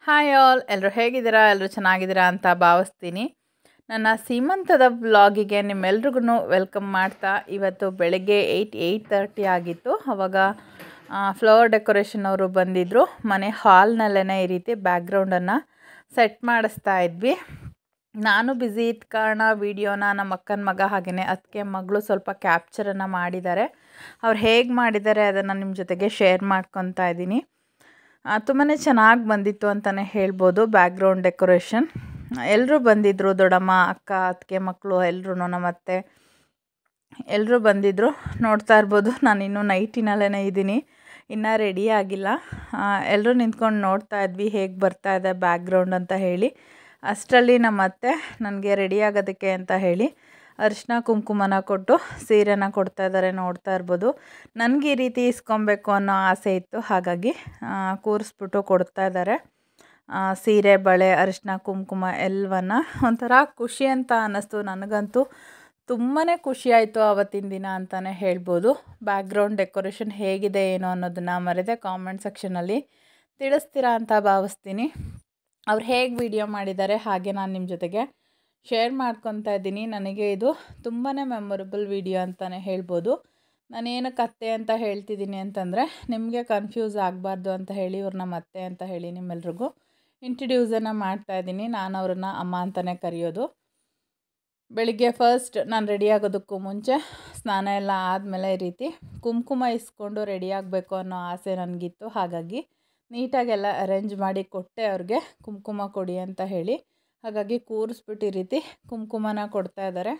hi all ಎಲ್ಲರೂ ಹೇಗಿದ್ದೀರಾ ಎಲ್ಲರೂ ಚೆನ್ನಾಗಿದ್ದೀರಾ ಅಂತ ಭಾವಿಸ್ತೀನಿ ನನ್ನ ಸೀಮಂತದ ವ್ಲಾಗಿಗೆ ನಿಮ್ಮೆಲ್ರಿಗೂ ವೆಲ್ಕಮ್ ಮಾಡ್ತಾ ಇವತ್ತು ಬೆಳಗ್ಗೆ ಏಯ್ಟ್ ಏಯ್ಟ್ ತರ್ಟಿ ಆಗಿತ್ತು ಅವಾಗ ಫ್ಲವರ್ ಡೆಕೋರೇಷನ್ ಅವರು ಬಂದಿದ್ದರು ಮನೆ ಹಾಲ್ನಲ್ಲೇ ಈ ರೀತಿ ಬ್ಯಾಕ್ಗ್ರೌಂಡನ್ನು ಸೆಟ್ ಮಾಡಿಸ್ತಾ ಇದ್ವಿ ನಾನು ಬ್ಯುಸಿ ಇದ್ದ ಕಾರಣ ವೀಡಿಯೋನ ನಮ್ಮ ಅಕ್ಕನ ಮಗ ಹಾಗೆಯೇ ಅದಕ್ಕೆ ಮಗಳು ಸ್ವಲ್ಪ ಕ್ಯಾಪ್ಚರನ್ನು ಮಾಡಿದ್ದಾರೆ ಅವ್ರು ಹೇಗೆ ಮಾಡಿದ್ದಾರೆ ಅದನ್ನು ನಿಮ್ಮ ಜೊತೆಗೆ ಶೇರ್ ಮಾಡ್ಕೊತಾ ಇದ್ದೀನಿ ತುಂಬಾ ಚೆನ್ನಾಗಿ ಬಂದಿತ್ತು ಅಂತಲೇ ಹೇಳ್ಬೋದು ಬ್ಯಾಕ್ಗ್ರೌಂಡ್ ಡೆಕೋರೇಷನ್ ಎಲ್ಲರೂ ಬಂದಿದ್ದರು ದೊಡ್ಡಮ್ಮ ಅಕ್ಕ ಅತ್ತಿಗೆ ಮಕ್ಕಳು ಎಲ್ಲರೂ ನಮ್ಮತ್ತೆ ಎಲ್ಲರೂ ಬಂದಿದ್ದರು ನೋಡ್ತಾ ಇರ್ಬೋದು ನಾನು ಇನ್ನೂ ನೈಟಿನಲ್ಲೇ ಇದ್ದೀನಿ ಇನ್ನೂ ರೆಡಿ ಆಗಿಲ್ಲ ಎಲ್ಲರೂ ನಿಂತ್ಕೊಂಡು ನೋಡ್ತಾ ಇದ್ವಿ ಹೇಗೆ ಬರ್ತಾ ಇದೆ ಬ್ಯಾಕ್ಗ್ರೌಂಡ್ ಅಂತ ಹೇಳಿ ಅಷ್ಟರಲ್ಲಿ ನಮ್ಮ ಅತ್ತೆ ನನಗೆ ರೆಡಿ ಆಗೋದಕ್ಕೆ ಅಂತ ಹೇಳಿ ಅರಿಶಿನ ಕುಂಕುಮನ ಕೊಟ್ಟು ಸೀರೆನ ಕೊಡ್ತಾ ಇದ್ದಾರೆ ನೋಡ್ತಾ ಇರ್ಬೋದು ನನಗೆ ಈ ರೀತಿ ಇಸ್ಕೊಬೇಕು ಅನ್ನೋ ಆಸೆ ಇತ್ತು ಹಾಗಾಗಿ ಕೂರಿಸ್ಬಿಟ್ಟು ಕೊಡ್ತಾ ಇದ್ದಾರೆ ಸೀರೆ ಬಳೆ ಅರಿಶಿನ ಕುಂಕುಮ ಎಲ್ಲವನ್ನ ಒಂಥರ ಖುಷಿ ಅಂತ ಅನ್ನಿಸ್ತು ನನಗಂತೂ ತುಂಬಾ ಖುಷಿ ಆಯಿತು ಆವತ್ತಿನ ದಿನ ಅಂತಲೇ ಹೇಳ್ಬೋದು ಬ್ಯಾಕ್ಗ್ರೌಂಡ್ ಡೆಕೋರೇಷನ್ ಹೇಗಿದೆ ಏನು ಅನ್ನೋದನ್ನು ಮರೆದೆ ಕಾಮೆಂಟ್ ಸೆಕ್ಷನಲ್ಲಿ ತಿಳಿಸ್ತೀರಾ ಅಂತ ಭಾವಿಸ್ತೀನಿ ಅವ್ರು ಹೇಗೆ ವಿಡಿಯೋ ಮಾಡಿದ್ದಾರೆ ಹಾಗೆ ನಾನು ನಿಮ್ಮ ಜೊತೆಗೆ ಶೇರ್ ಮಾಡ್ಕೊತಾ ಇದ್ದೀನಿ ನನಗೆ ಇದು ತುಂಬಾ ಮೆಮೊರಬಲ್ ವಿಡಿಯೋ ಅಂತಲೇ ಹೇಳ್ಬೋದು ನಾನೇನು ಕತ್ತೆ ಅಂತ ಹೇಳ್ತಿದ್ದೀನಿ ಅಂತಂದರೆ ನಿಮಗೆ ಕನ್ಫ್ಯೂಸ್ ಆಗಬಾರ್ದು ಅಂತ ಹೇಳಿ ಇವ್ರನ್ನ ಮತ್ತೆ ಅಂತ ಹೇಳಿ ನಿಮ್ಮೆಲ್ರಿಗೂ ಇಂಟ್ರಡ್ಯೂಸನ್ನು ಮಾಡ್ತಾಯಿದ್ದೀನಿ ನಾನು ಅವ್ರನ್ನ ಅಮ್ಮ ಅಂತಲೇ ಕರೆಯೋದು ಬೆಳಿಗ್ಗೆ ಫಸ್ಟ್ ನಾನು ರೆಡಿ ಆಗೋದಕ್ಕೂ ಮುಂಚೆ ಸ್ನಾನ ಎಲ್ಲ ಆದಮೇಲೆ ಈ ರೀತಿ ಕುಂಕುಮ ಇಸ್ಕೊಂಡು ರೆಡಿ ಆಗಬೇಕು ಅನ್ನೋ ಆಸೆ ನನಗಿತ್ತು ಹಾಗಾಗಿ ನೀಟಾಗೆಲ್ಲ ಅರೇಂಜ್ ಮಾಡಿ ಕೊಟ್ಟೆ ಅವ್ರಿಗೆ ಕುಂಕುಮ ಕೊಡಿ ಅಂತ ಹೇಳಿ ಹಾಗಾಗಿ ಕೂರಿಸ್ಬಿಟ್ಟು ಈ ರೀತಿ ಕುಂಕುಮನ ಕೊಡ್ತಾ ಇದ್ದಾರೆ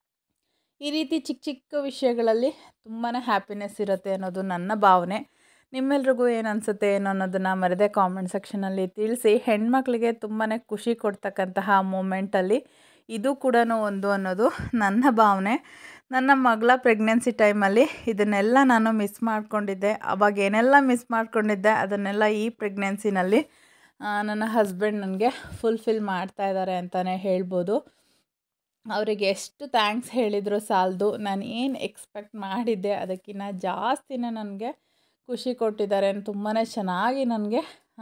ಈ ರೀತಿ ಚಿಕ್ಕ ಚಿಕ್ಕ ವಿಷಯಗಳಲ್ಲಿ ತುಂಬಾ ಹ್ಯಾಪಿನೆಸ್ ಇರುತ್ತೆ ಅನ್ನೋದು ನನ್ನ ಭಾವನೆ ನಿಮ್ಮೆಲ್ರಿಗೂ ಏನು ಅನಿಸುತ್ತೆ ಏನು ಅನ್ನೋದನ್ನು ಮರೆದೇ ಕಾಮೆಂಟ್ ಸೆಕ್ಷನಲ್ಲಿ ತಿಳಿಸಿ ಹೆಣ್ಮಕ್ಳಿಗೆ ತುಂಬಾ ಖುಷಿ ಕೊಡ್ತಕ್ಕಂತಹ ಮೂಮೆಂಟಲ್ಲಿ ಇದು ಕೂಡ ಒಂದು ಅನ್ನೋದು ನನ್ನ ಭಾವನೆ ನನ್ನ ಮಗಳ ಪ್ರೆಗ್ನೆನ್ಸಿ ಟೈಮಲ್ಲಿ ಇದನ್ನೆಲ್ಲ ನಾನು ಮಿಸ್ ಮಾಡ್ಕೊಂಡಿದ್ದೆ ಅವಾಗ ಏನೆಲ್ಲ ಮಿಸ್ ಮಾಡ್ಕೊಂಡಿದ್ದೆ ಅದನ್ನೆಲ್ಲ ಈ ಪ್ರೆಗ್ನೆನ್ಸಿನಲ್ಲಿ ನನ್ನ ಹಸ್ಬೆಂಡ್ ನನಗೆ ಫುಲ್ಫಿಲ್ ಮಾಡ್ತಾ ಇದ್ದಾರೆ ಅಂತಲೇ ಹೇಳ್ಬೋದು ಅವರಿಗೆ ಎಷ್ಟು ಥ್ಯಾಂಕ್ಸ್ ಹೇಳಿದ್ರು ಸಾಲದು ನಾನು ಏನು ಎಕ್ಸ್ಪೆಕ್ಟ್ ಮಾಡಿದ್ದೆ ಅದಕ್ಕಿಂತ ಜಾಸ್ತಿನೇ ನನಗೆ ಖುಷಿ ಕೊಟ್ಟಿದ್ದಾರೆ ತುಂಬಾ ಚೆನ್ನಾಗಿ ನನಗೆ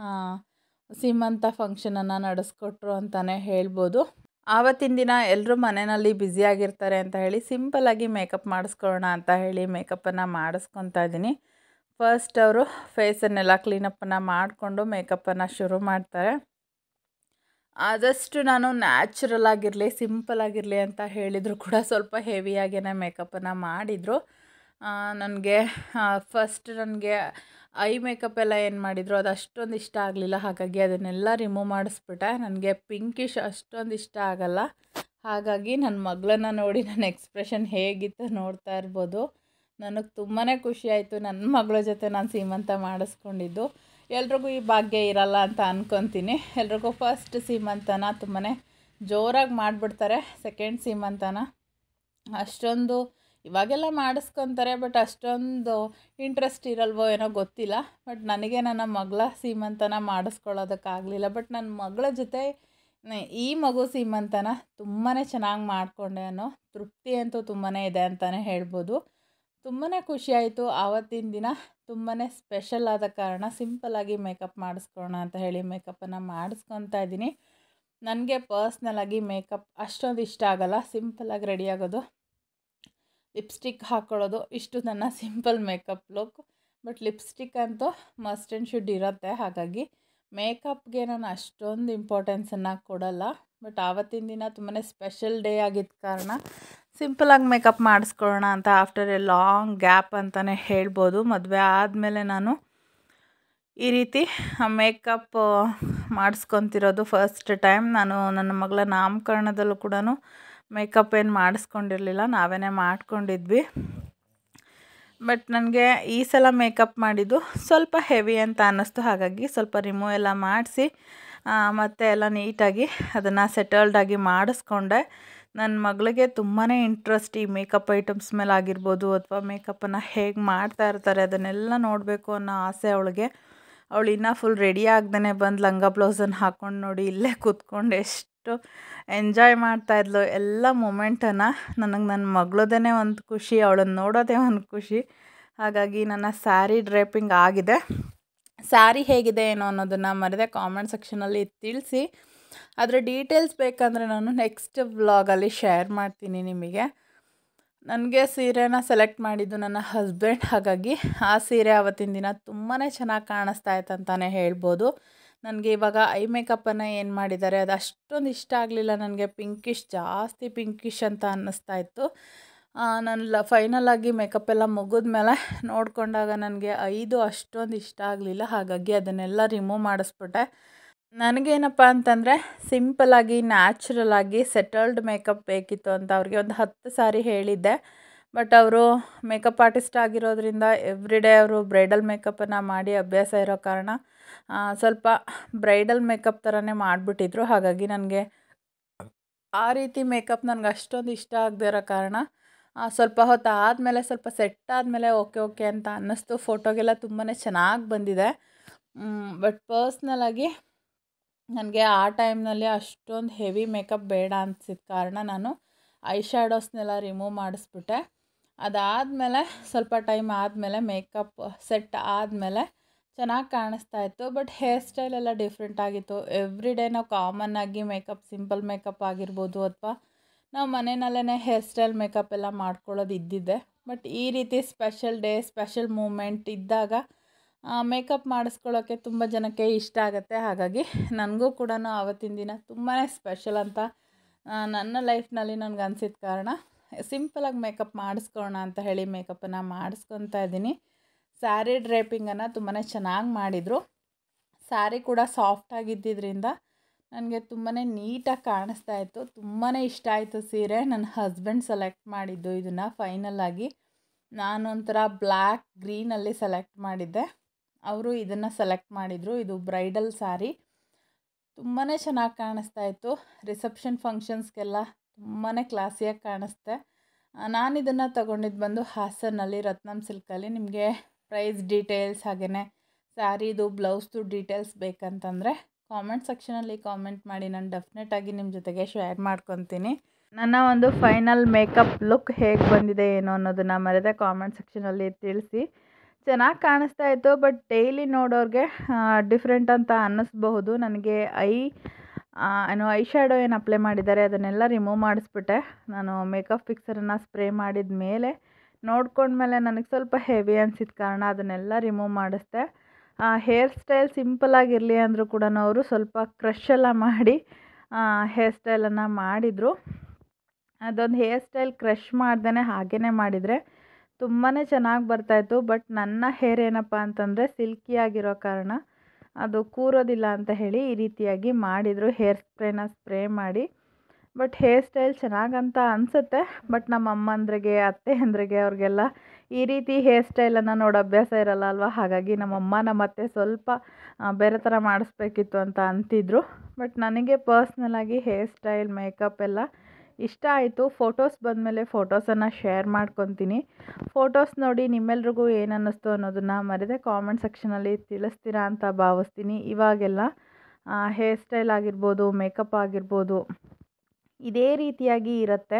ಸೀಮಂತ ಫಂಕ್ಷನನ್ನು ನಡೆಸ್ಕೊಟ್ರು ಅಂತಲೇ ಹೇಳ್ಬೋದು ಆವತ್ತಿನ ದಿನ ಎಲ್ಲರೂ ಮನೆಯಲ್ಲಿ ಬ್ಯುಸಿಯಾಗಿರ್ತಾರೆ ಅಂತ ಹೇಳಿ ಸಿಂಪಲಾಗಿ ಮೇಕಪ್ ಮಾಡಿಸ್ಕೊಳ್ಳೋಣ ಅಂತ ಹೇಳಿ ಮೇಕಪ್ಪನ್ನು ಮಾಡಿಸ್ಕೊತಾ ಇದ್ದೀನಿ ಫಸ್ಟ್ ಅವರು ಫೇಸನ್ನೆಲ್ಲ ಕ್ಲೀನಪ್ಪನ್ನು ಮಾಡಿಕೊಂಡು ಮೇಕಪ್ಪನ್ನು ಶುರು ಮಾಡ್ತಾರೆ ಆದಷ್ಟು ನಾನು ನ್ಯಾಚುರಲ್ ಆಗಿರಲಿ ಸಿಂಪಲ್ ಆಗಿರಲಿ ಅಂತ ಹೇಳಿದರು ಕೂಡ ಸ್ವಲ್ಪ ಹೆವಿಯಾಗೇ ಮೇಕಪ್ಪನ್ನು ಮಾಡಿದರು ನನಗೆ ಫಸ್ಟ್ ನನಗೆ ಐ ಮೇಕಪ್ ಎಲ್ಲ ಏನು ಮಾಡಿದರು ಅದು ಅಷ್ಟೊಂದು ಇಷ್ಟ ಆಗಲಿಲ್ಲ ಹಾಗಾಗಿ ಅದನ್ನೆಲ್ಲ ರಿಮೂವ್ ಮಾಡಿಸ್ಬಿಟ್ಟೆ ನನಗೆ ಪಿಂಕಿಶ್ ಅಷ್ಟೊಂದು ಇಷ್ಟ ಆಗಲ್ಲ ಹಾಗಾಗಿ ನನ್ನ ಮಗಳನ್ನ ನೋಡಿ ನನ್ನ ಎಕ್ಸ್ಪ್ರೆಷನ್ ಹೇಗಿತ್ತು ನೋಡ್ತಾ ಇರ್ಬೋದು ನನಗೆ ತುಂಬಾ ಖುಷಿ ಆಯಿತು ನನ್ನ ಮಗಳ ಜೊತೆ ನಾನು ಸೀಮಂತ ಮಾಡಿಸ್ಕೊಂಡಿದ್ದು ಎಲ್ರಿಗೂ ಈ ಭಾಗ್ಯ ಇರಲ್ಲ ಅಂತ ಅಂದ್ಕೊತೀನಿ ಎಲ್ರಿಗೂ ಫಸ್ಟ್ ಸೀಮಂತನ ತುಂಬಾ ಜೋರಾಗಿ ಮಾಡಿಬಿಡ್ತಾರೆ ಸೆಕೆಂಡ್ ಸೀಮಂತನ ಅಷ್ಟೊಂದು ಇವಾಗೆಲ್ಲ ಮಾಡಿಸ್ಕೊತಾರೆ ಬಟ್ ಅಷ್ಟೊಂದು ಇಂಟ್ರೆಸ್ಟ್ ಇರಲ್ವೋ ಏನೋ ಗೊತ್ತಿಲ್ಲ ಬಟ್ ನನಗೆ ನನ್ನ ಮಗಳ ಸೀಮಂತನ ಮಾಡಿಸ್ಕೊಳ್ಳೋದಕ್ಕಾಗಲಿಲ್ಲ ಬಟ್ ನನ್ನ ಮಗಳ ಜೊತೆ ಈ ಮಗು ಸೀಮಂತನ ತುಂಬಾ ಚೆನ್ನಾಗಿ ಮಾಡಿಕೊಂಡೆ ಅನ್ನೋ ತೃಪ್ತಿ ಅಂತೂ ತುಂಬಾ ಇದೆ ಅಂತಲೇ ಹೇಳ್ಬೋದು ತುಂಬಾ ಖುಷಿಯಾಯಿತು ಆವತ್ತಿನ ದಿನ ತುಂಬಾ ಸ್ಪೆಷಲ್ ಆದ ಕಾರಣ ಸಿಂಪಲಾಗಿ ಮೇಕಪ್ ಮಾಡಿಸ್ಕೊಳ್ಳೋಣ ಅಂತ ಹೇಳಿ ಮೇಕಪ್ಪನ್ನು ಮಾಡಿಸ್ಕೊತಾ ಇದ್ದೀನಿ ನನಗೆ ಪರ್ಸ್ನಲಾಗಿ ಮೇಕಪ್ ಅಷ್ಟೊಂದು ಇಷ್ಟ ಆಗಲ್ಲ ಸಿಂಪಲಾಗಿ ರೆಡಿ ಆಗೋದು ಲಿಪ್ಸ್ಟಿಕ್ ಹಾಕ್ಕೊಳ್ಳೋದು ಇಷ್ಟು ನನ್ನ simple makeup look but lipstick ಅಂತೂ ಮಸ್ಟ್ ಆ್ಯಂಡ್ ಶುಡ್ ಇರುತ್ತೆ ಹಾಗಾಗಿ ಮೇಕಪ್ಗೆ ನಾನು ಅಷ್ಟೊಂದು ಇಂಪಾರ್ಟೆನ್ಸನ್ನು ಕೊಡಲ್ಲ ಬಟ್ ಆವತ್ತಿನ ದಿನ ತುಂಬಾ ಸ್ಪೆಷಲ್ ಡೇ ಆಗಿದ್ದ ಕಾರಣ ಸಿಂಪಲಾಗಿ ಮೇಕಪ್ ಮಾಡಿಸ್ಕೊಳ್ಳೋಣ ಅಂತ ಆಫ್ಟರ್ ಎ ಲಾಂಗ್ ಗ್ಯಾಪ್ ಅಂತಲೇ ಹೇಳ್ಬೋದು ಮದುವೆ ಆದಮೇಲೆ ನಾನು ಈ ರೀತಿ ಮೇಕಪ್ ಮಾಡಿಸ್ಕೊತಿರೋದು ಫಸ್ಟ್ ಟೈಮ್ ನಾನು ನನ್ನ ಮಗಳ ನಾಮಕರಣದಲ್ಲೂ ಕೂಡ ಮೇಕಪ್ ಏನು ಮಾಡಿಸ್ಕೊಂಡಿರಲಿಲ್ಲ ನಾವೇ ಮಾಡ್ಕೊಂಡಿದ್ವಿ ಬಟ್ ನನಗೆ ಈ ಸಲ ಮೇಕಪ್ ಮಾಡಿದ್ದು ಸ್ವಲ್ಪ ಹೆವಿ ಅಂತ ಅನ್ನಿಸ್ತು ಹಾಗಾಗಿ ಸ್ವಲ್ಪ ರಿಮೂವ್ ಎಲ್ಲ ಮಾಡಿಸಿ ಮತ್ತು ಎಲ್ಲ ನೀಟಾಗಿ ಅದನ್ನು ಸೆಟಲ್ಡಾಗಿ ಮಾಡಿಸ್ಕೊಂಡೆ ನನ್ನ ಮಗಳಿಗೆ ತುಂಬಾ ಇಂಟ್ರೆಸ್ಟ್ ಈ ಮೇಕಪ್ ಐಟಮ್ಸ್ ಮೇಲೆ ಆಗಿರ್ಬೋದು ಅಥವಾ ಮೇಕಪ್ಪನ್ನು ಹೇಗೆ ಮಾಡ್ತಾ ಇರ್ತಾರೆ ಅದನ್ನೆಲ್ಲ ನೋಡಬೇಕು ಅನ್ನೋ ಆಸೆ ಅವಳಿಗೆ ಅವಳು ಇನ್ನೂ ಫುಲ್ ರೆಡಿ ಆಗ್ದೇ ಬಂದು ಲಂಗ ಬ್ಲೌಸನ್ನು ಹಾಕ್ಕೊಂಡು ನೋಡಿ ಇಲ್ಲೇ ಕೂತ್ಕೊಂಡು ಎಷ್ಟು ಎಂಜಾಯ್ ಮಾಡ್ತಾಯಿದ್ಲು ಎಲ್ಲ ಮೂಮೆಂಟನ್ನು ನನಗೆ ನನ್ನ ಮಗಳದೇ ಒಂದು ಖುಷಿ ಅವಳನ್ನು ನೋಡೋದೇ ಒಂದು ಖುಷಿ ಹಾಗಾಗಿ ನನ್ನ ಸ್ಯಾರಿ ಡ್ರೇಪಿಂಗ್ ಆಗಿದೆ ಸ್ಯಾರಿ ಹೇಗಿದೆ ಏನೋ ಅನ್ನೋದನ್ನು ಮರೆದೆ ಕಾಮೆಂಟ್ ಸೆಕ್ಷನಲ್ಲಿ ತಿಳಿಸಿ ಅದರ ಡೀಟೇಲ್ಸ್ ಬೇಕಂದರೆ ನಾನು ನೆಕ್ಸ್ಟ್ ವ್ಲಾಗಲ್ಲಿ ಶೇರ್ ಮಾಡ್ತೀನಿ ನಿಮಗೆ ನನಗೆ ಸೀರೆನ ಸೆಲೆಕ್ಟ್ ಮಾಡಿದ್ದು ನನ್ನ ಹಸ್ಬೆಂಡ್ ಹಾಗಾಗಿ ಆ ಸೀರೆ ಆವತ್ತಿನ ದಿನ ತುಂಬಾ ಚೆನ್ನಾಗಿ ಕಾಣಿಸ್ತಾ ಇತ್ತು ಅಂತಲೇ ಹೇಳ್ಬೋದು ನನಗೆ ಇವಾಗ ಐ ಮೇಕಪ್ಪನ್ನು ಏನು ಮಾಡಿದ್ದಾರೆ ಅದು ಅಷ್ಟೊಂದು ಇಷ್ಟ ಆಗಲಿಲ್ಲ ನನಗೆ ಪಿಂಕಿಶ್ ಜಾಸ್ತಿ ಪಿಂಕಿಶ್ ಅಂತ ಅನ್ನಿಸ್ತಾ ಇತ್ತು ನಾನು ಲ ಫೈನಲ್ ಆಗಿ ಮೇಕಪ್ ಎಲ್ಲ ಮುಗಿದ್ಮೇಲೆ ನೋಡಿಕೊಂಡಾಗ ನನಗೆ ಐದು ಅಷ್ಟೊಂದು ಇಷ್ಟ ಆಗಲಿಲ್ಲ ಹಾಗಾಗಿ ಅದನ್ನೆಲ್ಲ ರಿಮೂವ್ ಮಾಡಿಸ್ಬಿಟ್ಟೆ ನನಗೇನಪ್ಪ ಅಂತಂದರೆ ಸಿಂಪಲಾಗಿ ನ್ಯಾಚುರಲ್ ಆಗಿ ಸೆಟಲ್ಡ್ ಮೇಕಪ್ ಬೇಕಿತ್ತು ಅಂತ ಅವ್ರಿಗೆ ಒಂದು ಹತ್ತು ಸಾರಿ ಹೇಳಿದ್ದೆ ಬಟ್ ಅವರು ಮೇಕಪ್ ಆರ್ಟಿಸ್ಟ್ ಆಗಿರೋದ್ರಿಂದ ಎವ್ರಿ ಡೇ ಅವರು ಬ್ರೈಡಲ್ ಮೇಕಪ್ಪನ್ನು ಮಾಡಿ ಅಭ್ಯಾಸ ಇರೋ ಕಾರಣ ಸ್ವಲ್ಪ ಬ್ರೈಡಲ್ ಮೇಕಪ್ ಥರನೇ ಮಾಡಿಬಿಟ್ಟಿದ್ರು ಹಾಗಾಗಿ ನನಗೆ ಆ ರೀತಿ ಮೇಕಪ್ ನನಗೆ ಅಷ್ಟೊಂದು ಇಷ್ಟ ಆಗದೆ ಇರೋ ಕಾರಣ ಸ್ವಲ್ಪ ಹೊತ್ತು ಆದಮೇಲೆ ಸ್ವಲ್ಪ ಸೆಟ್ ಆದಮೇಲೆ ಓಕೆ ಓಕೆ ಅಂತ ಅನ್ನಿಸ್ತು ಫೋಟೋಗೆಲ್ಲ ತುಂಬಾ ಚೆನ್ನಾಗಿ ಬಂದಿದೆ ಬಟ್ ಪರ್ಸ್ನಲಾಗಿ ನನಗೆ ಆ ಟೈಮ್ನಲ್ಲಿ ಅಷ್ಟೊಂದು ಹೆವಿ ಮೇಕಪ್ ಬೇಡ ಅನಿಸಿದ ಕಾರಣ ನಾನು ಐ ಶ್ಯಾಡೋಸ್ನೆಲ್ಲ ರಿಮೂವ್ ಮಾಡಿಸ್ಬಿಟ್ಟೆ ಅದಾದಮೇಲೆ ಸ್ವಲ್ಪ ಟೈಮ್ ಆದಮೇಲೆ ಮೇಕಪ್ ಸೆಟ್ ಆದಮೇಲೆ ಚೆನ್ನಾಗಿ ಕಾಣಿಸ್ತಾ ಇತ್ತು ಬಟ್ ಹೇರ್ ಸ್ಟೈಲ್ ಎಲ್ಲ ಡಿಫ್ರೆಂಟ್ ಆಗಿತ್ತು ಎವ್ರಿ ಡೇ ನಾವು ಕಾಮನ್ ಆಗಿ ಮೇಕಪ್ ಸಿಂಪಲ್ ಮೇಕಪ್ ಆಗಿರ್ಬೋದು ಅಥವಾ ನಾವು ಮನೆಯಲ್ಲೇ ಹೇರ್ ಸ್ಟೈಲ್ ಮೇಕಪ್ ಎಲ್ಲ ಮಾಡ್ಕೊಳ್ಳೋದು ಇದ್ದಿದ್ದೆ ಬಟ್ ಈ ರೀತಿ ಸ್ಪೆಷಲ್ ಡೇ ಸ್ಪೆಷಲ್ ಮೂಮೆಂಟ್ ಇದ್ದಾಗ ಮೇಕಪ್ ಮಾಡಿಸ್ಕೊಳ್ಳೋಕ್ಕೆ ತುಂಬ ಜನಕ್ಕೆ ಇಷ್ಟ ಆಗುತ್ತೆ ಹಾಗಾಗಿ ನನಗೂ ಕೂಡ ಆವತ್ತಿನ ದಿನ ತುಂಬಾ ಸ್ಪೆಷಲ್ ಅಂತ ನನ್ನ ಲೈಫ್ನಲ್ಲಿ ನನಗೆ ಅನಿಸಿದ ಕಾರಣ ಸಿಂಪಲಾಗಿ ಮೇಕಪ್ ಮಾಡಿಸ್ಕೊಳ್ಳೋಣ ಅಂತ ಹೇಳಿ ಮೇಕಪ್ಪನ್ನು ಮಾಡಿಸ್ಕೊತಾ ಇದ್ದೀನಿ ಸ್ಯಾರಿ ಡ್ರೇಪಿಂಗನ್ನು ತುಂಬಾ ಚೆನ್ನಾಗಿ ಮಾಡಿದರು ಸ್ಯಾರಿ ಕೂಡ ಸಾಫ್ಟಾಗಿದ್ದರಿಂದ ನನಗೆ ತುಂಬಾ ನೀಟಾಗಿ ಕಾಣಿಸ್ತಾ ಇತ್ತು ತುಂಬಾ ಇಷ್ಟ ಆಯಿತು ಸೀರೆ ನನ್ನ ಹಸ್ಬೆಂಡ್ ಸೆಲೆಕ್ಟ್ ಮಾಡಿದ್ದು ಇದನ್ನು ಫೈನಲಾಗಿ ನಾನೊಂಥರ ಬ್ಲ್ಯಾಕ್ ಗ್ರೀನಲ್ಲಿ ಸೆಲೆಕ್ಟ್ ಮಾಡಿದ್ದೆ ಅವರು ಇದನ್ನು ಸೆಲೆಕ್ಟ್ ಮಾಡಿದರು ಇದು ಬ್ರೈಡಲ್ ಸ್ಯಾರಿ ತುಂಬಾ ಚೆನ್ನಾಗಿ ಕಾಣಿಸ್ತಾ ಇತ್ತು ರಿಸೆಪ್ಷನ್ ಫಂಕ್ಷನ್ಸ್ಗೆಲ್ಲ ತುಂಬಾ ಕ್ಲಾಸಿಯಾಗಿ ಕಾಣಿಸ್ತೆ ನಾನು ಇದನ್ನು ತಗೊಂಡಿದ್ದು ಬಂದು ಹಾಸನಲ್ಲಿ ರತ್ನಂ ಸಿಲ್ಕಲ್ಲಿ ನಿಮಗೆ ಪ್ರೈಸ್ ಡೀಟೇಲ್ಸ್ ಹಾಗೆಯೇ ಸ್ಯಾರಿದು ಬ್ಲೌಸ್ದು ಡೀಟೇಲ್ಸ್ ಬೇಕಂತಂದರೆ ಕಾಮೆಂಟ್ ಸೆಕ್ಷನಲ್ಲಿ ಕಾಮೆಂಟ್ ಮಾಡಿ ನಾನು ಡೆಫಿನೆಟಾಗಿ ನಿಮ್ಮ ಜೊತೆಗೆ ಶೇರ್ ಮಾಡ್ಕೊತೀನಿ ನನ್ನ ಒಂದು ಫೈನಲ್ ಮೇಕಪ್ ಲುಕ್ ಹೇಗೆ ಬಂದಿದೆ ಏನೋ ಅನ್ನೋದನ್ನು ಮರೆದೆ ಕಾಮೆಂಟ್ ಸೆಕ್ಷನಲ್ಲಿ ತಿಳಿಸಿ ಚೆನ್ನಾಗಿ ಕಾಣಿಸ್ತಾ ಇತ್ತು ಬಟ್ ಡೈಲಿ ನೋಡೋರಿಗೆ ಡಿಫ್ರೆಂಟ್ ಅಂತ ಅನ್ನಿಸ್ಬಹುದು ನನಗೆ ಐ ಏನು ಐ ಶ್ಯಾಡೋ ಏನು ಅಪ್ಲೈ ಮಾಡಿದ್ದಾರೆ ಅದನ್ನೆಲ್ಲ ರಿಮೂವ್ ಮಾಡಿಸ್ಬಿಟ್ಟೆ ನಾನು ಮೇಕಪ್ ಫಿಕ್ಸರನ್ನು ಸ್ಪ್ರೇ ಮಾಡಿದ ಮೇಲೆ ನೋಡ್ಕೊಂಡ್ಮೇಲೆ ನನಗೆ ಸ್ವಲ್ಪ ಹೆವಿ ಅನಿಸಿದ ಕಾರಣ ಅದನ್ನೆಲ್ಲ ರಿಮೂವ್ ಮಾಡಿಸ್ದೆ ಹೇರ್ ಸ್ಟೈಲ್ ಸಿಂಪಲಾಗಿರಲಿ ಅಂದರೂ ಕೂಡ ಅವರು ಸ್ವಲ್ಪ ಕ್ರಷ್ ಎಲ್ಲ ಮಾಡಿ ಹೇರ್ ಸ್ಟೈಲನ್ನು ಮಾಡಿದರು ಅದೊಂದು ಹೇರ್ ಸ್ಟೈಲ್ ಕ್ರಷ್ ಮಾಡ್ದೇ ಹಾಗೇ ಮಾಡಿದರೆ ತುಂಬಾ ಚೆನ್ನಾಗಿ ಬರ್ತಾಯಿತ್ತು ಬಟ್ ನನ್ನ ಹೇರ್ ಏನಪ್ಪ ಅಂತಂದರೆ ಸಿಲ್ಕಿಯಾಗಿರೋ ಕಾರಣ ಅದು ಕೂರೋದಿಲ್ಲ ಅಂತ ಹೇಳಿ ಈ ರೀತಿಯಾಗಿ ಮಾಡಿದರು ಹೇರ್ ಸ್ಪ್ರೇನ ಸ್ಪ್ರೇ ಮಾಡಿ ಬಟ್ ಹೇರ್ ಸ್ಟೈಲ್ ಚೆನ್ನಾಗಂತ ಅನಿಸುತ್ತೆ ಬಟ್ ನಮ್ಮ ಅಮ್ಮಂದ್ರಿಗೆ ಅತ್ತೆ ಅಂದ್ರಿಗೆ ಅವ್ರಿಗೆಲ್ಲ ಈ ರೀತಿ ಹೇರ್ ಸ್ಟೈಲನ್ನು ನೋಡೋ ಅಭ್ಯಾಸ ಇರಲ್ಲ ಅಲ್ವಾ ಹಾಗಾಗಿ ನಮ್ಮಮ್ಮ ನಮ್ಮ ಅತ್ತೆ ಸ್ವಲ್ಪ ಬೇರೆ ಥರ ಮಾಡಿಸ್ಬೇಕಿತ್ತು ಅಂತ ಅಂತಿದ್ರು ಬಟ್ ನನಗೆ ಪರ್ಸ್ನಲಾಗಿ ಹೇರ್ ಸ್ಟೈಲ್ ಮೇಕಪ್ ಎಲ್ಲ ಇಷ್ಟ ಆಯಿತು ಫೋಟೋಸ್ ಬಂದಮೇಲೆ ಫೋಟೋಸನ್ನು ಶೇರ್ ಮಾಡ್ಕೊತೀನಿ ಫೋಟೋಸ್ ನೋಡಿ ನಿಮ್ಮೆಲ್ರಿಗೂ ಏನು ಅನ್ನಿಸ್ತು ಅನ್ನೋದನ್ನು ಮರೆದೆ ಕಾಮೆಂಟ್ ಸೆಕ್ಷನಲ್ಲಿ ತಿಳಿಸ್ತೀರಾ ಅಂತ ಭಾವಿಸ್ತೀನಿ ಇವಾಗೆಲ್ಲ ಹೇರ್ ಸ್ಟೈಲ್ ಆಗಿರ್ಬೋದು ಮೇಕಪ್ ಆಗಿರ್ಬೋದು ಇದೇ ರೀತಿಯಾಗಿ ಇರುತ್ತೆ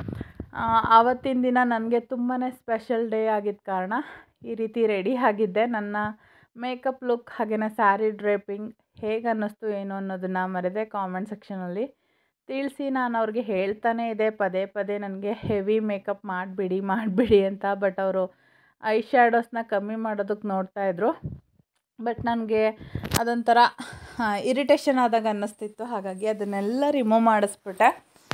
ಆವತ್ತಿನ ದಿನ ನನಗೆ ತುಂಬಾ ಸ್ಪೆಷಲ್ ಡೇ ಆಗಿದ್ದ ಕಾರಣ ಈ ರೀತಿ ರೆಡಿ ಆಗಿದ್ದೆ ನನ್ನ ಮೇಕಪ್ ಲುಕ್ ಹಾಗೆಯೇ ಸ್ಯಾರಿ ಡ್ರೇಪಿಂಗ್ ಹೇಗೆ ಅನ್ನಿಸ್ತು ಏನು ಅನ್ನೋದನ್ನು ಮರೆದೆ ಕಾಮೆಂಟ್ ಸೆಕ್ಷನಲ್ಲಿ ತಿಳಿಸಿ ನಾನು ಅವ್ರಿಗೆ ಹೇಳ್ತಾನೇ ಇದೆ ಪದೇ ಪದೇ ನನಗೆ ಹೆವಿ ಮೇಕಪ್ ಮಾಡಿಬಿಡಿ ಮಾಡಿಬಿಡಿ ಅಂತ ಬಟ್ ಅವರು ಐ ಶ್ಯಾಡೋಸ್ನ ಕಮ್ಮಿ ಮಾಡೋದಕ್ಕೆ ನೋಡ್ತಾಯಿದ್ರು ಬಟ್ ನನಗೆ ಅದೊಂಥರ ಇರಿಟೇಷನ್ ಆದಾಗ ಅನ್ನಿಸ್ತಿತ್ತು ಹಾಗಾಗಿ ಅದನ್ನೆಲ್ಲ ರಿಮೂವ್ ಮಾಡಿಸ್ಬಿಟ್ಟೆ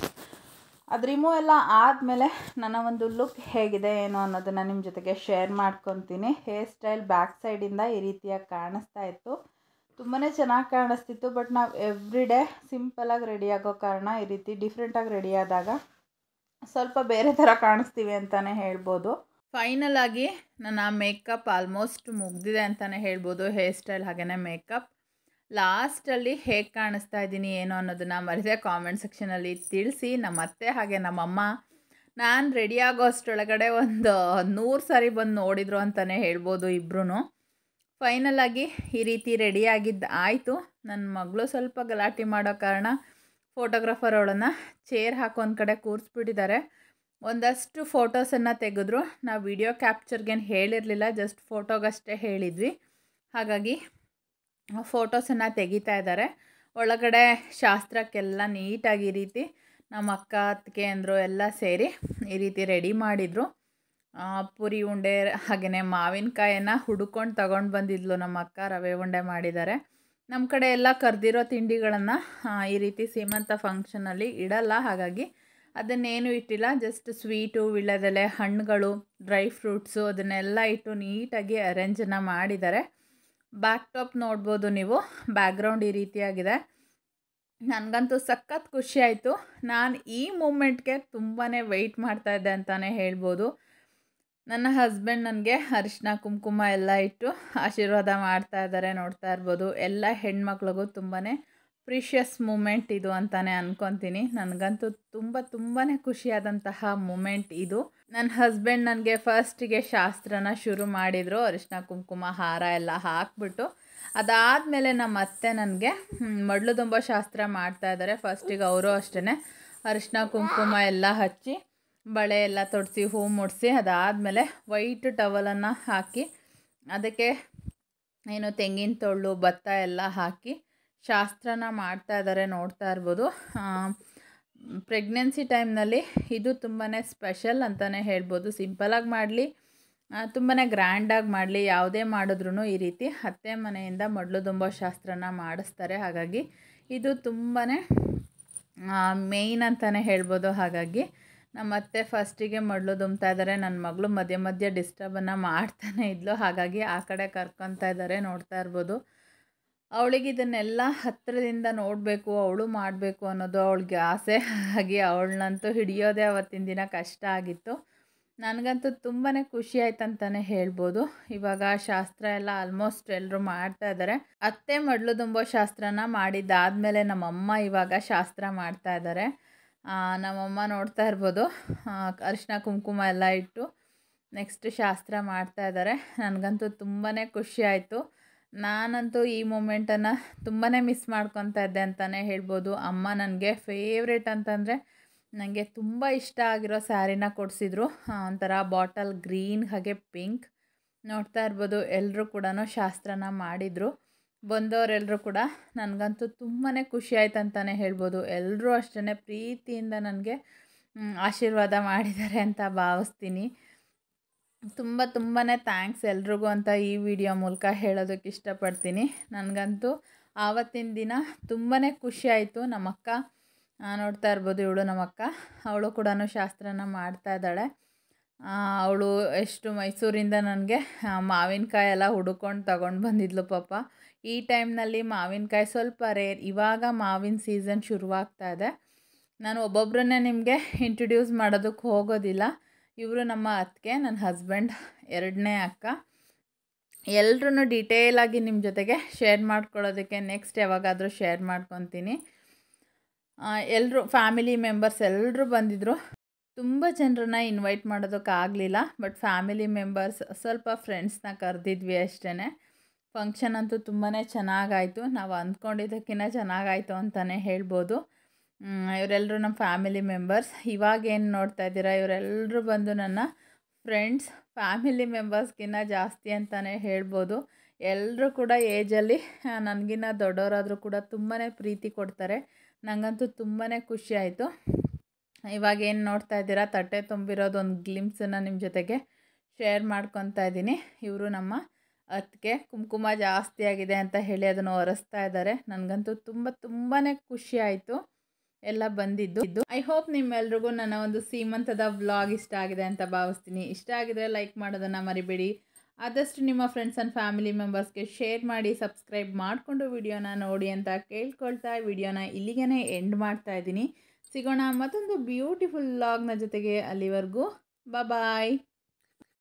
ಅದು ರಿಮೂವ್ ಎಲ್ಲ ಆದಮೇಲೆ ನನ್ನ ಒಂದು ಲುಕ್ ಹೇಗಿದೆ ಏನು ಅನ್ನೋದನ್ನು ನಿಮ್ಮ ಜೊತೆಗೆ ಶೇರ್ ಮಾಡ್ಕೊತೀನಿ ಹೇರ್ ಸ್ಟೈಲ್ ಬ್ಯಾಕ್ ಸೈಡಿಂದ ಈ ರೀತಿಯಾಗಿ ಕಾಣಿಸ್ತಾ ಇತ್ತು ತುಂಬಾ ಚೆನ್ನಾಗಿ ಕಾಣಿಸ್ತಿತ್ತು ಬಟ್ ನಾವು ಎವ್ರಿ ಡೇ ಸಿಂಪಲಾಗಿ ರೆಡಿ ಆಗೋ ಕಾರಣ ಈ ರೀತಿ ಡಿಫ್ರೆಂಟಾಗಿ ರೆಡಿ ಆದಾಗ ಸ್ವಲ್ಪ ಬೇರೆ ಥರ ಕಾಣಿಸ್ತೀವಿ ಅಂತಲೇ ಹೇಳ್ಬೋದು ಫೈನಲ್ ಆಗಿ ನನ್ನ ಮೇಕಪ್ ಆಲ್ಮೋಸ್ಟ್ ಮುಗ್ದಿದೆ ಅಂತಲೇ ಹೇಳ್ಬೋದು ಹೇರ್ ಸ್ಟೈಲ್ ಹಾಗೆಯೇ ಮೇಕಪ್ ಲಾಸ್ಟಲ್ಲಿ ಹೇಗೆ ಕಾಣಿಸ್ತಾ ಇದ್ದೀನಿ ಏನು ಅನ್ನೋದನ್ನು ಮರೆದೆ ಕಾಮೆಂಟ್ ಸೆಕ್ಷನಲ್ಲಿ ತಿಳಿಸಿ ನಮ್ಮ ಅತ್ತೆ ಹಾಗೆ ನಮ್ಮಮ್ಮ ನಾನು ರೆಡಿ ಆಗೋ ಅಷ್ಟರೊಳಗಡೆ ಒಂದು ನೂರು ಸಾರಿ ಬಂದು ನೋಡಿದರು ಅಂತಲೇ ಹೇಳ್ಬೋದು ಇಬ್ಬರೂ ಫೈನಲ್ ಆಗಿ ಈ ರೀತಿ ರೆಡಿ ಆಗಿದ್ದು ಆಯಿತು ನನ್ನ ಮಗಳು ಸ್ವಲ್ಪ ಗಲಾಟೆ ಮಾಡೋ ಕಾರಣ ಫೋಟೋಗ್ರಾಫರ್ ಅವಳನ್ನು ಚೇರ್ ಹಾಕೋ ಒಂದು ಕಡೆ ಕೂರಿಸ್ಬಿಟ್ಟಿದ್ದಾರೆ ಒಂದಷ್ಟು ಫೋಟೋಸನ್ನು ತೆಗೆದ್ರು ನಾವು ವಿಡಿಯೋ ಕ್ಯಾಪ್ಚರ್ಗೇನು ಹೇಳಿರಲಿಲ್ಲ ಜಸ್ಟ್ ಫೋಟೋಗಷ್ಟೇ ಹೇಳಿದ್ವಿ ಹಾಗಾಗಿ ಫೋಟೋಸನ್ನು ತೆಗಿತಾ ಇದ್ದಾರೆ ಒಳಗಡೆ ಶಾಸ್ತ್ರಕ್ಕೆಲ್ಲ ನೀಟಾಗಿ ಈ ರೀತಿ ನಮ್ಮ ಅಕ್ಕ ಅತ್ತಿಗೆ ಅಂದರು ಎಲ್ಲ ಸೇರಿ ಈ ರೀತಿ ರೆಡಿ ಮಾಡಿದರು ಪುರಿ ಉಂಡೆ ಹಾಗೆಯೇ ಮಾವಿನಕಾಯನ್ನು ಹುಡ್ಕೊಂಡು ತಗೊಂಡು ಬಂದಿದ್ಲು ನಮ್ಮ ಅಕ್ಕ ರವೆ ಉಂಡೆ ಮಾಡಿದ್ದಾರೆ ನಮ್ಮ ಕಡೆ ಎಲ್ಲ ಕರೆದಿರೋ ತಿಂಡಿಗಳನ್ನು ಈ ರೀತಿ ಸೀಮಂತ ಫಂಕ್ಷನಲ್ಲಿ ಇಡಲ್ಲ ಹಾಗಾಗಿ ಅದನ್ನೇನು ಇಟ್ಟಿಲ್ಲ ಜಸ್ಟ್ ಸ್ವೀಟು ವಿಳ್ಯದೆಲೆ ಹಣ್ಣುಗಳು ಡ್ರೈ ಫ್ರೂಟ್ಸು ಅದನ್ನೆಲ್ಲ ಇಟ್ಟು ನೀಟಾಗಿ ಅರೇಂಜನ್ನು ಮಾಡಿದ್ದಾರೆ ಬ್ಯಾಕ್ ಟಾಪ್ ನೋಡ್ಬೋದು ನೀವು ಬ್ಯಾಕ್ಗ್ರೌಂಡ್ ಈ ರೀತಿಯಾಗಿದೆ ನನಗಂತೂ ಸಖತ್ ಖುಷಿ ಆಯಿತು ನಾನು ಈ ಮೂಮೆಂಟ್ಗೆ ತುಂಬಾ ವೆಯ್ಟ್ ಮಾಡ್ತಾಯಿದ್ದೆ ಅಂತಲೇ ಹೇಳ್ಬೋದು ನನ್ನ ಹಸ್ಬೆಂಡ್ ನನಗೆ ಅರಿಶಿನ ಕುಂಕುಮ ಎಲ್ಲ ಇಟ್ಟು ಆಶೀರ್ವಾದ ಮಾಡ್ತಾ ಇದ್ದಾರೆ ನೋಡ್ತಾ ಇರ್ಬೋದು ಎಲ್ಲ ಹೆಣ್ಮಕ್ಳಿಗೂ ತುಂಬಾ ಪ್ರೀಷಿಯಸ್ ಮೂಮೆಂಟ್ ಇದು ಅಂತಲೇ ಅನ್ಕೊತೀನಿ ನನಗಂತೂ ತುಂಬ ತುಂಬಾ ಖುಷಿಯಾದಂತಹ ಮೂಮೆಂಟ್ ಇದು ನನ್ನ ಹಸ್ಬೆಂಡ್ ನನಗೆ ಫಸ್ಟಿಗೆ ಶಾಸ್ತ್ರನ ಶುರು ಮಾಡಿದರು ಅರಿಶಿನ ಕುಂಕುಮ ಹಾರ ಎಲ್ಲ ಹಾಕ್ಬಿಟ್ಟು ಅದಾದಮೇಲೆ ನಮ್ಮ ಅತ್ತೆ ನನಗೆ ಮಡ್ಲು ತುಂಬ ಶಾಸ್ತ್ರ ಮಾಡ್ತಾ ಇದ್ದಾರೆ ಫಸ್ಟಿಗೆ ಅವರು ಅಷ್ಟೇ ಅರಿಶಿನ ಕುಂಕುಮ ಎಲ್ಲ ಹಚ್ಚಿ ಬಳೆ ಎಲ್ಲ ತೊಡಿಸಿ ಹೂ ಮುಡಿಸಿ ಅದಾದಮೇಲೆ ವೈಟ್ ಟವಲನ್ನು ಹಾಕಿ ಅದಕ್ಕೆ ಏನು ತೆಂಗಿನ ತೊಳ್ಳು ಭತ್ತ ಎಲ್ಲ ಹಾಕಿ ಶಾಸ್ತ್ರನ ಮಾಡ್ತಾ ಇದ್ದಾರೆ ನೋಡ್ತಾ ಇರ್ಬೋದು ಪ್ರೆಗ್ನೆನ್ಸಿ ಟೈಮ್ನಲ್ಲಿ ಇದು ತುಂಬಾ ಸ್ಪೆಷಲ್ ಅಂತಲೇ ಹೇಳ್ಬೋದು ಸಿಂಪಲಾಗಿ ಮಾಡಲಿ ತುಂಬಾ ಗ್ರ್ಯಾಂಡಾಗಿ ಮಾಡಲಿ ಯಾವುದೇ ಮಾಡಿದ್ರೂ ಈ ರೀತಿ ಅತ್ತೆ ಮನೆಯಿಂದ ಮಡ್ಲು ತುಂಬ ಶಾಸ್ತ್ರನ ಮಾಡಿಸ್ತಾರೆ ಹಾಗಾಗಿ ಇದು ತುಂಬಾ ಮೇಯ್ನ್ ಅಂತಲೇ ಹೇಳ್ಬೋದು ಹಾಗಾಗಿ ನಮ್ಮ ಅತ್ತೆ ಫಸ್ಟಿಗೆ ಮಡ್ಲು ದುಮ್ತಾ ಇದ್ದಾರೆ ನನ್ನ ಮಗಳು ಮಧ್ಯ ಮಧ್ಯ ಡಿಸ್ಟರ್ಬನ್ನು ಮಾಡ್ತಾನೆ ಇದ್ಲು ಹಾಗಾಗಿ ಆ ಕಡೆ ಕರ್ಕೊತಾ ಇದ್ದಾರೆ ನೋಡ್ತಾ ಇರ್ಬೋದು ಅವಳಿಗೆ ಇದನ್ನೆಲ್ಲ ಹತ್ತಿರದಿಂದ ನೋಡಬೇಕು ಅವಳು ಮಾಡಬೇಕು ಅನ್ನೋದು ಅವಳಿಗೆ ಆಸೆ ಹಾಗಾಗಿ ಅವಳನ್ನಂತೂ ಹಿಡಿಯೋದೇ ಅವತ್ತಿನ ದಿನ ಕಷ್ಟ ಆಗಿತ್ತು ನನಗಂತೂ ತುಂಬಾ ಖುಷಿ ಆಯ್ತು ಅಂತಲೇ ಹೇಳ್ಬೋದು ಇವಾಗ ಶಾಸ್ತ್ರ ಎಲ್ಲ ಆಲ್ಮೋಸ್ಟ್ ಎಲ್ಲರೂ ಮಾಡ್ತಾ ಇದ್ದಾರೆ ಅತ್ತೆ ಮಡ್ಲು ತುಂಬೋ ಶಾಸ್ತ್ರನ ಮಾಡಿದ್ದಾದಮೇಲೆ ನಮ್ಮಮ್ಮ ಇವಾಗ ಶಾಸ್ತ್ರ ಮಾಡ್ತಾ ಇದ್ದಾರೆ ನಮ್ಮಮ್ಮ ನೋಡ್ತಾ ಇರ್ಬೋದು ಅರಿಶಿನ ಕುಂಕುಮ ಎಲ್ಲ ಇಟ್ಟು ನೆಕ್ಸ್ಟ್ ಶಾಸ್ತ್ರ ಮಾಡ್ತಾ ಇದ್ದಾರೆ ನನಗಂತೂ ತುಂಬಾ ಖುಷಿ ಆಯಿತು ನಾನಂತೂ ಈ ಮೂಮೆಂಟನ್ನು ತುಂಬಾ ಮಿಸ್ ಮಾಡ್ಕೊತಾ ಇದ್ದೆ ಅಂತಲೇ ಹೇಳ್ಬೋದು ಅಮ್ಮ ನನಗೆ ಫೇವ್ರೇಟ್ ಅಂತಂದರೆ ನನಗೆ ತುಂಬ ಇಷ್ಟ ಆಗಿರೋ ಸ್ಯಾರಿನ ಕೊಡಿಸಿದ್ರು ಒಂಥರ ಬಾಟಲ್ ಗ್ರೀನ್ ಹಾಗೆ ಪಿಂಕ್ ನೋಡ್ತಾ ಇರ್ಬೋದು ಎಲ್ಲರೂ ಕೂಡ ಶಾಸ್ತ್ರನ ಮಾಡಿದರು ಬಂದವರೆಲ್ಲರೂ ಕೂಡ ನನಗಂತೂ ತುಂಬಾ ಖುಷಿ ಆಯ್ತು ಅಂತಲೇ ಹೇಳ್ಬೋದು ಎಲ್ಲರೂ ಅಷ್ಟೇ ಪ್ರೀತಿಯಿಂದ ನನಗೆ ಆಶೀರ್ವಾದ ಮಾಡಿದ್ದಾರೆ ಅಂತ ಭಾವಿಸ್ತೀನಿ ತುಂಬ ತುಂಬಾ ಥ್ಯಾಂಕ್ಸ್ ಎಲ್ರಿಗೂ ಅಂತ ಈ ವಿಡಿಯೋ ಮೂಲಕ ಹೇಳೋದಕ್ಕೆ ಇಷ್ಟಪಡ್ತೀನಿ ನನಗಂತೂ ಆವತ್ತಿನ ದಿನ ತುಂಬಾ ಖುಷಿ ಆಯಿತು ನಮ್ಮಕ್ಕ ನೋಡ್ತಾ ಇರ್ಬೋದು ಇವಳು ನಮ್ಮಕ್ಕ ಅವಳು ಕೂಡ ಶಾಸ್ತ್ರನ ಮಾಡ್ತಾ ಇದ್ದಾಳೆ ಅವಳು ಎಷ್ಟು ಮೈಸೂರಿಂದ ನನಗೆ ಮಾವಿನಕಾಯಿ ಎಲ್ಲ ಹುಡುಕೊಂಡು ತಗೊಂಡು ಬಂದಿದ್ಲು ಪಾಪ ಈ ಟೈಮ್ನಲ್ಲಿ ಮಾವಿನಕಾಯಿ ಸ್ವಲ್ಪ ರೇರ್ ಇವಾಗ ಮಾವಿನ ಸೀಸನ್ ಶುರುವಾಗ್ತಾ ಇದೆ ನಾನು ಒಬ್ಬೊಬ್ಬರನ್ನೇ ನಿಮಗೆ ಇಂಟ್ರಡ್ಯೂಸ್ ಮಾಡೋದಕ್ಕೆ ಹೋಗೋದಿಲ್ಲ ಇವರು ನಮ್ಮ ಅತ್ತಿಗೆ ನನ್ನ ಹಸ್ಬೆಂಡ್ ಎರಡನೇ ಅಕ್ಕ ಎಲ್ಲರೂ ಡೀಟೇಲಾಗಿ ನಿಮ್ಮ ಜೊತೆಗೆ ಶೇರ್ ಮಾಡ್ಕೊಳ್ಳೋದಕ್ಕೆ ನೆಕ್ಸ್ಟ್ ಯಾವಾಗಾದರೂ ಶೇರ್ ಮಾಡ್ಕೊತೀನಿ ಎಲ್ಲರೂ ಫ್ಯಾಮಿಲಿ ಮೆಂಬರ್ಸ್ ಎಲ್ಲರೂ ಬಂದಿದ್ದರು ತುಂಬ ಜನರನ್ನ ಇನ್ವೈಟ್ ಮಾಡೋದಕ್ಕಾಗಲಿಲ್ಲ ಬಟ್ ಫ್ಯಾಮಿಲಿ ಮೆಂಬರ್ಸ್ ಸ್ವಲ್ಪ ಫ್ರೆಂಡ್ಸ್ನ ಕರೆದಿದ್ವಿ ಅಷ್ಟೇ ಫಂಕ್ಷನ್ ಅಂತೂ ತುಂಬಾ ಚೆನ್ನಾಗಾಯಿತು ನಾವು ಅಂದ್ಕೊಂಡಿದ್ದಕ್ಕಿಂತ ಚೆನ್ನಾಗಾಯಿತು ಅಂತಲೇ ಹೇಳ್ಬೋದು ಇವರೆಲ್ಲರೂ ನಮ್ಮ ಫ್ಯಾಮಿಲಿ ಮೆಂಬರ್ಸ್ ಇವಾಗ ಏನು ನೋಡ್ತಾ ಇದ್ದೀರಾ ಇವರೆಲ್ಲರೂ ಬಂದು ನನ್ನ ಫ್ರೆಂಡ್ಸ್ ಫ್ಯಾಮಿಲಿ ಮೆಂಬರ್ಸ್ಗಿನ್ನ ಜಾಸ್ತಿ ಅಂತಲೇ ಹೇಳ್ಬೋದು ಎಲ್ಲರೂ ಕೂಡ ಏಜಲ್ಲಿ ನನಗಿನ್ನ ದೊಡ್ಡವರಾದರೂ ಕೂಡ ತುಂಬಾ ಪ್ರೀತಿ ಕೊಡ್ತಾರೆ ನನಗಂತೂ ತುಂಬಾ ಖುಷಿ ಆಯಿತು ಇವಾಗ ಏನು ನೋಡ್ತಾ ಇದ್ದೀರಾ ತಟ್ಟೆ ತುಂಬಿರೋದು ಒಂದು ಗ್ಲಿಮ್ಸನ್ನು ನಿಮ್ಮ ಜೊತೆಗೆ ಶೇರ್ ಮಾಡ್ಕೊತಾ ಇದ್ದೀನಿ ಇವರು ನಮ್ಮ ಅದಕ್ಕೆ ಕುಂಕುಮ ಜಾಸ್ತಿ ಆಗಿದೆ ಅಂತ ಹೇಳಿ ಅದನ್ನು ಒರೆಸ್ತಾ ಇದ್ದಾರೆ ನನಗಂತೂ ತುಂಬ ತುಂಬಾ ಖುಷಿ ಆಯಿತು ಎಲ್ಲ ಬಂದಿದ್ದು ಇದು ಐ ಹೋಪ್ ನಿಮ್ಮೆಲ್ರಿಗೂ ನನ್ನ ಒಂದು ಸೀಮಂತದ ವ್ಲಾಗ್ ಇಷ್ಟ ಆಗಿದೆ ಅಂತ ಭಾವಿಸ್ತೀನಿ ಇಷ್ಟ ಆಗಿದ್ರೆ ಲೈಕ್ ಮಾಡೋದನ್ನು ಮರಿಬೇಡಿ ಆದಷ್ಟು ನಿಮ್ಮ ಫ್ರೆಂಡ್ಸ್ ಆ್ಯಂಡ್ ಫ್ಯಾಮಿಲಿ ಮೆಂಬರ್ಸ್ಗೆ ಶೇರ್ ಮಾಡಿ ಸಬ್ಸ್ಕ್ರೈಬ್ ಮಾಡಿಕೊಂಡು ವಿಡಿಯೋನ ನೋಡಿ ಅಂತ ಕೇಳ್ಕೊಳ್ತಾ ವಿಡಿಯೋನ ಇಲ್ಲಿಗೇ ಎಂಡ್ ಮಾಡ್ತಾ ಇದ್ದೀನಿ ಸಿಗೋಣ ಮತ್ತೊಂದು ಬ್ಯೂಟಿಫುಲ್ ವ್ಲಾಗ್ನ ಜೊತೆಗೆ ಅಲ್ಲಿವರೆಗೂ ಬಾಯ್